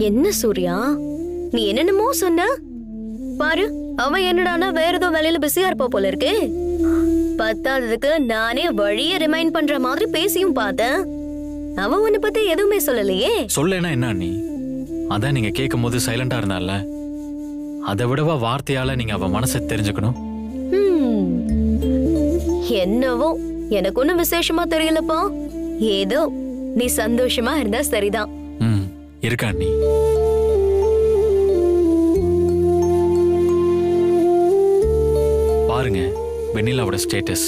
என்ன சூர்யா நீ என்னென்னமோ சொன்ன பாரு அவ என்னடானா வேற ஏதோ வேலையில பிஸியா இருப்பா போல இருக்கு பத்தாததுக்கு நானே வழிய ரிமைண்ட் பண்ற மாதிரி பேசியும் பார்த்தேன் அவ உன்னை பத்தி எதுவுமே சொல்லலையே சொல்லேனா என்ன அண்ணி அதான் நீங்க கேட்கும் போது சைலண்டா இருந்தால அதை விடவா வார்த்தையால நீங்க அவ மனசை தெரிஞ்சுக்கணும் ஹம். என்னவோ எனக்கு ஒண்ணும் விசேஷமா தெரியலப்பா ஏதோ நீ சந்தோஷமா இருந்தா சரிதான் ம் இருக்கா அண்ணி பாருங்க வெண்ணிலாவோட ஸ்டேட்டஸ்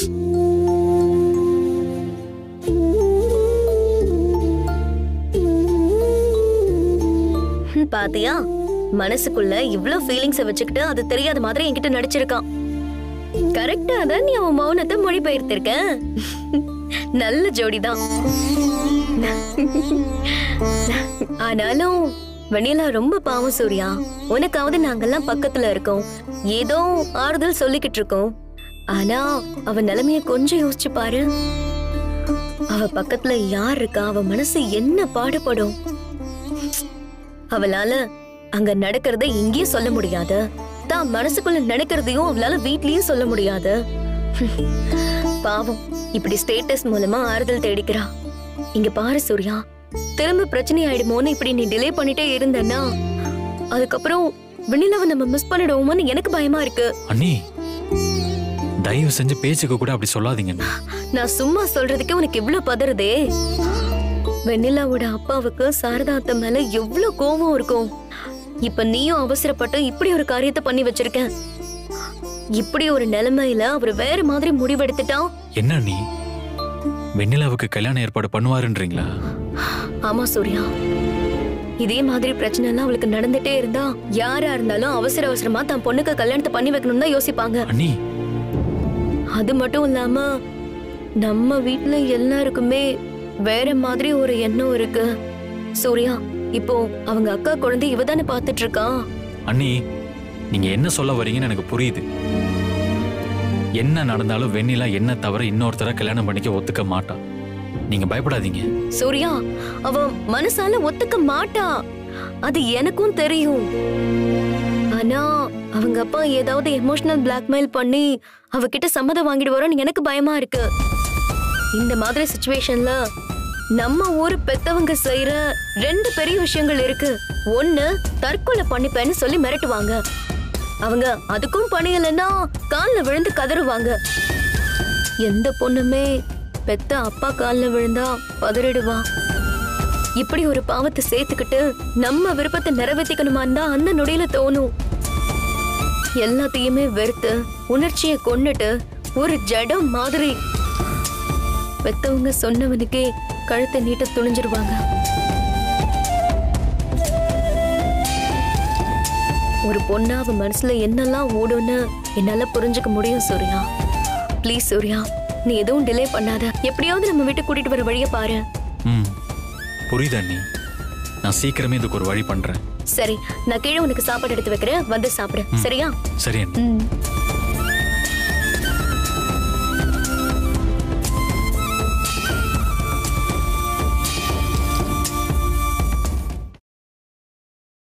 ஹம், பாத்தியா மனசுக்குள்ள இவ்ளோ ஃபீலிங்ஸ வச்சுக்கிட்டு அது தெரியாத மாதிரி என்கிட்ட நடிச்சிருக்கான் கரெக்டா தான் நீ அவன் மௌனத்தை மொழிபெயர்த்திருக்க நல்ல ஜோடிதான் ஆனாலும் வெண்ணிலா ரொம்ப பாவம் சூர்யா உனக்காவது நாங்கெல்லாம் பக்கத்துல இருக்கோம் ஏதோ ஆறுதல் சொல்லிக்கிட்டு இருக்கோம் ஆனா அவ நிலைமைய கொஞ்சம் யோசிச்சு பாரு அவ பக்கத்துல யார் இருக்கா அவ மனசு என்ன பாடுபடும் அவளால அங்க நடக்கிறத இங்கேயும் சொல்ல முடியாது தான் மனசுக்குள்ள நடக்கிறதையும் அவளால வீட்லயும் சொல்ல முடியாது பாவம் இப்படி ஸ்டேட்டஸ் மூலமா ஆறுதல் தேடிக்கிறா இங்க பாரு சூர்யா திரும்ப பிரச்சனை ஆயிடுமோன்னு இப்படி நீ டிலே பண்ணிட்டே இருந்தன்னா அதுக்கப்புறம் வெண்ணிலாவை நம்ம மிஸ் பண்ணிடுவோமோன்னு எனக்கு பயமா இருக்கு அண்ணி தயவு செஞ்சு பேச்சுக்கு கூட அப்படி சொல்லாதீங்க அண்ணி. நான் சும்மா சொல்றதுக்கு உனக்கு இவ்ளோ பதறுதே வெண்ணிலாவோட அப்பாவுக்கு சாரதா அத்தை மேல எவ்ளோ கோவம் இருக்கும் இப்ப நீயும் அவசரப்பட்டு இப்படி ஒரு காரியத்தை பண்ணி வச்சிருக்க இப்படி ஒரு நிலைமையில அவர் வேற மாதிரி முடிவெடுத்துட்டா என்ன அண்ணி வெண்ணிலாவுக்கு கல்யாண ஏற்பாடு பண்ணுவாருன்றீங்களா ஆமா சூர்யா இதே மாதிரி பிரச்சனை எல்லாம் அவளுக்கு நடந்துட்டே இருந்தா யாரா இருந்தாலும் அவசர அவசரமா தன் பொண்ணுக்கு கல்யாணத்தை பண்ணி வைக்கணும்னு தான் யோசிப்பாங்க அண்ணி அது மட்டும் இல்லாம நம்ம வீட்ல எல்லாருக்குமே வேற மாதிரி ஒரு எண்ணம் இருக்கு சூர்யா இப்போ அவங்க அக்கா குழந்தை இவ தானே பாத்துட்டு இருக்கா அண்ணி நீங்க என்ன சொல்ல வரீங்கன்னு எனக்கு புரியுது என்ன நடந்தாலும் வெண்ணிலா என்ன தவிர இன்னொருத்தர கல்யாணம் பண்ணிக்க ஒத்துக்க மாட்டா நீங்க பயப்படாதீங்க சூர்யா அவ மனசால ஒத்துக்க மாட்டா அது எனக்கும் தெரியும் ஆனா அவங்க அப்பா ஏதாவது எமோஷனல் பிளாக்மெயில் பண்ணி அவகிட்ட சம்மதம் வாங்கிடுவாரோன்னு எனக்கு பயமா இருக்கு இந்த மாதிரி சுச்சுவேஷன்ல நம்ம ஊர் பெத்தவங்க செய்யற ரெண்டு பெரிய விஷயங்கள் இருக்கு ஒண்ணு தற்கொலை பண்ணிப்பேன்னு சொல்லி மிரட்டுவாங்க அவங்க அதுக்கும் பணியலைன்னா கால்ல விழுந்து கதறுவாங்க எந்த பொண்ணுமே பெத்த அப்பா கால்ல விழுந்தா பதறிடுவா இப்படி ஒரு பாவத்தை சேர்த்துக்கிட்டு நம்ம விருப்பத்தை நிறைவேற்றிக்கணுமான்னு தான் அந்த நொடியில தோணும் எல்லாத்தையுமே வெறுத்து உணர்ச்சியை கொன்னுட்டு ஒரு ஜடம் மாதிரி பெத்தவங்க சொன்னவனுக்கே கழுத்தை நீட்ட துணிஞ்சிருவாங்க ஒரு பொண்ணா அவ மனசுல என்னெல்லாம் ஓடும்னு என்னால புரிஞ்சுக்க முடியும் சூர்யா ப்ளீஸ் சூர்யா நீ எதுவும் டிலே பண்ணாத எப்படியாவது நம்ம வீட்டுக்கு கூட்டிட்டு வர வழிய பாரு ம் புரியுது அண்ணி நான் சீக்கிரமே இதுக்கு ஒரு வழி பண்றேன் சரி நான் கீழே உனக்கு சாப்பாடு எடுத்து வைக்கிறேன் வந்து சாப்பிடு சரியா சரி அண்ணி ம்